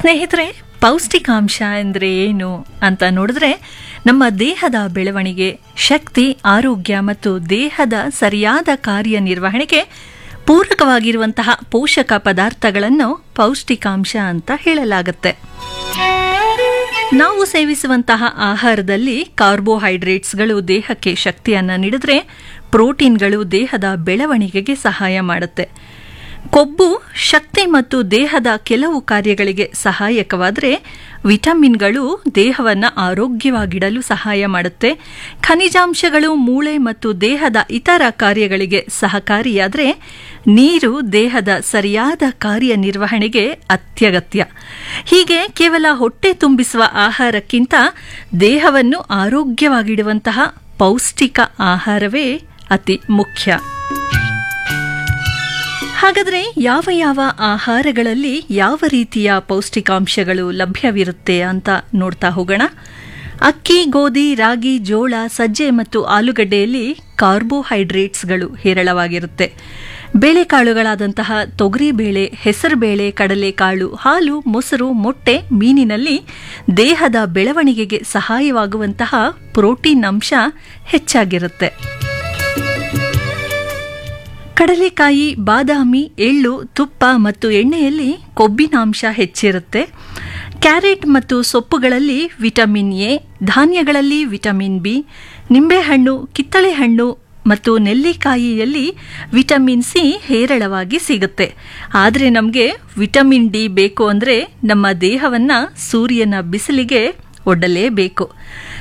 ಸ್ನೇಹಿತರೆ ಪೌಷ್ಟಿಕಾಂಶ ಅಂದರೆ ಏನು ಅಂತ ನೋಡಿದ್ರೆ ನಮ್ಮ ದೇಹದ ಬೆಳವಣಿಗೆ ಶಕ್ತಿ ಆರೋಗ್ಯ ಮತ್ತು ದೇಹದ ಸರಿಯಾದ ಕಾರ್ಯನಿರ್ವಹಣೆಗೆ ಪೂರಕವಾಗಿರುವಂತಹ ಪೋಷಕ ಪದಾರ್ಥಗಳನ್ನು ಪೌಷ್ಟಿಕಾಂಶ ಅಂತ ಹೇಳಲಾಗುತ್ತೆ ನಾವು ಸೇವಿಸುವಂತಹ ಆಹಾರದಲ್ಲಿ ಕಾರ್ಬೋಹೈಡ್ರೇಟ್ಸ್ಗಳು ದೇಹಕ್ಕೆ ಶಕ್ತಿಯನ್ನು ನೀಡಿದ್ರೆ ಪ್ರೋಟೀನ್ಗಳು ದೇಹದ ಬೆಳವಣಿಗೆಗೆ ಸಹಾಯ ಮಾಡುತ್ತೆ ಕೊಬ್ಬು ಶಕ್ತಿ ಮತ್ತು ದೇಹದ ಕೆಲವು ಕಾರ್ಯಗಳಿಗೆ ಸಹಾಯಕವಾದರೆ ವಿಟಮಿನ್ಗಳು ದೇಹವನ್ನು ಆರೋಗ್ಯವಾಗಿಡಲು ಸಹಾಯ ಮಾಡುತ್ತೆ ಖನಿಜಾಂಶಗಳು ಮೂಳೆ ಮತ್ತು ದೇಹದ ಇತರ ಕಾರ್ಯಗಳಿಗೆ ಸಹಕಾರಿಯಾದರೆ ನೀರು ದೇಹದ ಸರಿಯಾದ ಕಾರ್ಯನಿರ್ವಹಣೆಗೆ ಅತ್ಯಗತ್ಯ ಹೀಗೆ ಕೇವಲ ಹೊಟ್ಟೆ ತುಂಬಿಸುವ ಆಹಾರಕ್ಕಿಂತ ದೇಹವನ್ನು ಆರೋಗ್ಯವಾಗಿಡುವಂತಹ ಪೌಷ್ಟಿಕ ಆಹಾರವೇ ಅತಿ ಮುಖ್ಯ ಹಾಗಾದರೆ ಯಾವ ಯಾವ ಆಹಾರಗಳಲ್ಲಿ ಯಾವ ರೀತಿಯ ಪೌಷ್ಟಿಕಾಂಶಗಳು ಲಭ್ಯವಿರುತ್ತೆ ಅಂತ ನೋಡ್ತಾ ಹೋಗೋಣ ಅಕ್ಕಿ ಗೋಧಿ ರಾಗಿ ಜೋಳ ಸಜ್ಜೆ ಮತ್ತು ಆಲೂಗಡ್ಡೆಯಲ್ಲಿ ಕಾರ್ಬೋಹೈಡ್ರೇಟ್ಸ್ಗಳು ಹೇರಳವಾಗಿರುತ್ತೆ ಬೇಳೆಕಾಳುಗಳಾದಂತಹ ತೊಗರಿಬೇಳೆ ಹೆಸರುಬೇಳೆ ಕಡಲೆಕಾಳು ಹಾಲು ಮೊಸರು ಮೊಟ್ಟೆ ಮೀನಿನಲ್ಲಿ ದೇಹದ ಬೆಳವಣಿಗೆಗೆ ಸಹಾಯವಾಗುವಂತಹ ಪ್ರೋಟೀನ್ ಅಂಶ ಹೆಚ್ಚಾಗಿರುತ್ತೆ ಕಡಲೆಕಾಯಿ ಬಾದಾಮಿ ಎಳ್ಳು ತುಪ್ಪ ಮತ್ತು ಎಣ್ಣೆಯಲ್ಲಿ ಕೊಬ್ಬಿನಾಂಶ ಹೆಚ್ಚಿರುತ್ತೆ ಕ್ಯಾರೆಟ್ ಮತ್ತು ಸೊಪ್ಪುಗಳಲ್ಲಿ ವಿಟಮಿನ್ ಎ ಧಾನ್ಯಗಳಲ್ಲಿ ವಿಟಮಿನ್ ಬಿ ನಿಂಬೆಹಣ್ಣು ಕಿತ್ತಳೆ ಹಣ್ಣು ಮತ್ತು ನೆಲ್ಲಿಕಾಯಿಯಲ್ಲಿ ವಿಟಮಿನ್ ಸಿ ಹೇರಳವಾಗಿ ಸಿಗುತ್ತೆ ಆದರೆ ನಮಗೆ ವಿಟಮಿನ್ ಡಿ ಬೇಕು ಅಂದರೆ ನಮ್ಮ ದೇಹವನ್ನು ಸೂರ್ಯನ ಬಿಸಿಲಿಗೆ ಒಡ್ಡಲೇಬೇಕು